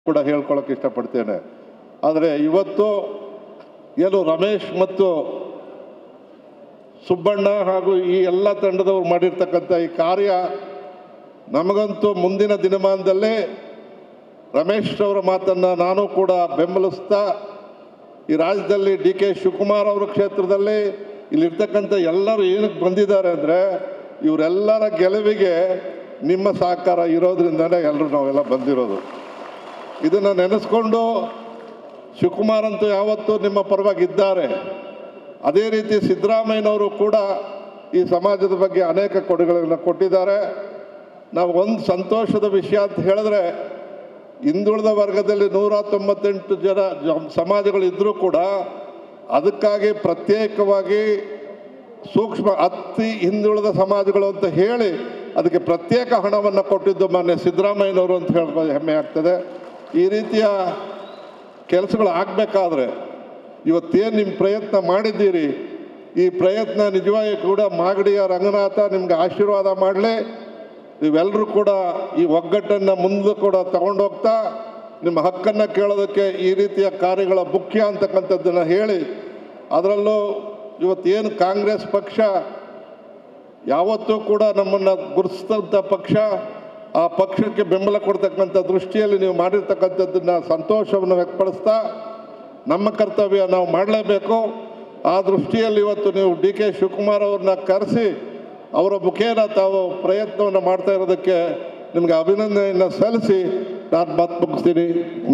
ಕೂಡ ಹೇಳ್ಕೊಳಕ್ಕೆ ಇಷ್ಟಪಡ್ತೇನೆ ಆದರೆ ಇವತ್ತು ಏನು ರಮೇಶ್ ಮತ್ತು ಸುಬ್ಬಣ್ಣ ಹಾಗೂ ಈ ಎಲ್ಲ ತಂಡದವರು ಮಾಡಿರ್ತಕ್ಕಂಥ ಈ ಕಾರ್ಯ ನಮಗಂತೂ ಮುಂದಿನ ದಿನಮಾನದಲ್ಲೇ ರಮೇಶ್ ಅವರ ಮಾತನ್ನು ನಾನು ಕೂಡ ಬೆಂಬಲಿಸ್ತಾ ಈ ರಾಜ್ಯದಲ್ಲಿ ಡಿ ಕೆ ಶಿವಕುಮಾರ್ ಅವರ ಕ್ಷೇತ್ರದಲ್ಲಿ ಇಲ್ಲಿರ್ತಕ್ಕಂಥ ಎಲ್ಲರೂ ಏನಕ್ಕೆ ಬಂದಿದ್ದಾರೆ ಅಂದರೆ ಇವರೆಲ್ಲರ ಗೆಲುವಿಗೆ ನಿಮ್ಮ ಸಹಕಾರ ಇರೋದ್ರಿಂದಲೇ ಎಲ್ಲರೂ ನಾವೆಲ್ಲ ಬಂದಿರೋದು ಇದನ್ನು ನೆನೆಸ್ಕೊಂಡು ಶಿವಕುಮಾರ್ ಅಂತೂ ಯಾವತ್ತೂ ನಿಮ್ಮ ಪರವಾಗಿ ಇದ್ದಾರೆ ಅದೇ ರೀತಿ ಸಿದ್ದರಾಮಯ್ಯನವರು ಕೂಡ ಈ ಸಮಾಜದ ಬಗ್ಗೆ ಅನೇಕ ಕೊಡುಗೆಗಳನ್ನು ಕೊಟ್ಟಿದ್ದಾರೆ ನಾವು ಒಂದು ಸಂತೋಷದ ವಿಷಯ ಅಂತ ಹೇಳಿದ್ರೆ ಹಿಂದುಳಿದ ವರ್ಗದಲ್ಲಿ ನೂರ ತೊಂಬತ್ತೆಂಟು ಜನ ಜ- ಸಮಾಜಗಳಿದ್ದರೂ ಕೂಡ ಅದಕ್ಕಾಗಿ ಪ್ರತ್ಯೇಕವಾಗಿ ಸೂಕ್ಷ್ಮ ಅತಿ ಹಿಂದುಳಿದ ಸಮಾಜಗಳು ಅಂತ ಹೇಳಿ ಅದಕ್ಕೆ ಪ್ರತ್ಯೇಕ ಹಣವನ್ನು ಕೊಟ್ಟಿದ್ದು ಮಾನ್ಯ ಸಿದ್ದರಾಮಯ್ಯನವರು ಅಂತ ಹೇಳ್ಬೋದು ಹೆಮ್ಮೆ ಆಗ್ತದೆ ಈ ರೀತಿಯ ಕೆಲಸಗಳು ಆಗಬೇಕಾದ್ರೆ ಇವತ್ತೇನು ನಿಮ್ಮ ಪ್ರಯತ್ನ ಮಾಡಿದ್ದೀರಿ ಈ ಪ್ರಯತ್ನ ನಿಜವಾಗಿ ಕೂಡ ಮಾಗಡಿಯ ರಂಗನಾಥ ನಿಮ್ಗೆ ಆಶೀರ್ವಾದ ಮಾಡಲಿ ನೀವೆಲ್ಲರೂ ಕೂಡ ಈ ಒಗ್ಗಟ್ಟನ್ನು ಮುಂದೆ ಕೂಡ ತಗೊಂಡೋಗ್ತಾ ನಿಮ್ಮ ಹಕ್ಕನ್ನು ಕೇಳೋದಕ್ಕೆ ಈ ರೀತಿಯ ಕಾರ್ಯಗಳ ಮುಖ್ಯ ಅಂತಕ್ಕಂಥದ್ದನ್ನು ಹೇಳಿ ಅದರಲ್ಲೂ ಇವತ್ತೇನು ಕಾಂಗ್ರೆಸ್ ಪಕ್ಷ ಯಾವತ್ತೂ ಕೂಡ ನಮ್ಮನ್ನು ಗುರುತಿಸಿದಂಥ ಪಕ್ಷ ಆ ಪಕ್ಷಕ್ಕೆ ಬೆಂಬಲ ಕೊಡ್ತಕ್ಕಂಥ ದೃಷ್ಟಿಯಲ್ಲಿ ನೀವು ಮಾಡಿರ್ತಕ್ಕಂಥದ್ದನ್ನು ಸಂತೋಷವನ್ನು ವ್ಯಕ್ತಪಡಿಸ್ತಾ ನಮ್ಮ ಕರ್ತವ್ಯ ನಾವು ಮಾಡಲೇಬೇಕು ಆ ದೃಷ್ಟಿಯಲ್ಲಿ ಇವತ್ತು ನೀವು ಡಿ ಕೆ ಶಿವಕುಮಾರ್ ಅವ್ರನ್ನ ಕರೆಸಿ ಅವರ ಮುಖೇನ ತಾವು ಪ್ರಯತ್ನವನ್ನು ಮಾಡ್ತಾ ಇರೋದಕ್ಕೆ ನಿಮಗೆ ಅಭಿನಂದನೆಯನ್ನು ಸಲ್ಲಿಸಿ ನಾನು ಮಾತು ಮುಗಿಸ್ತೀನಿ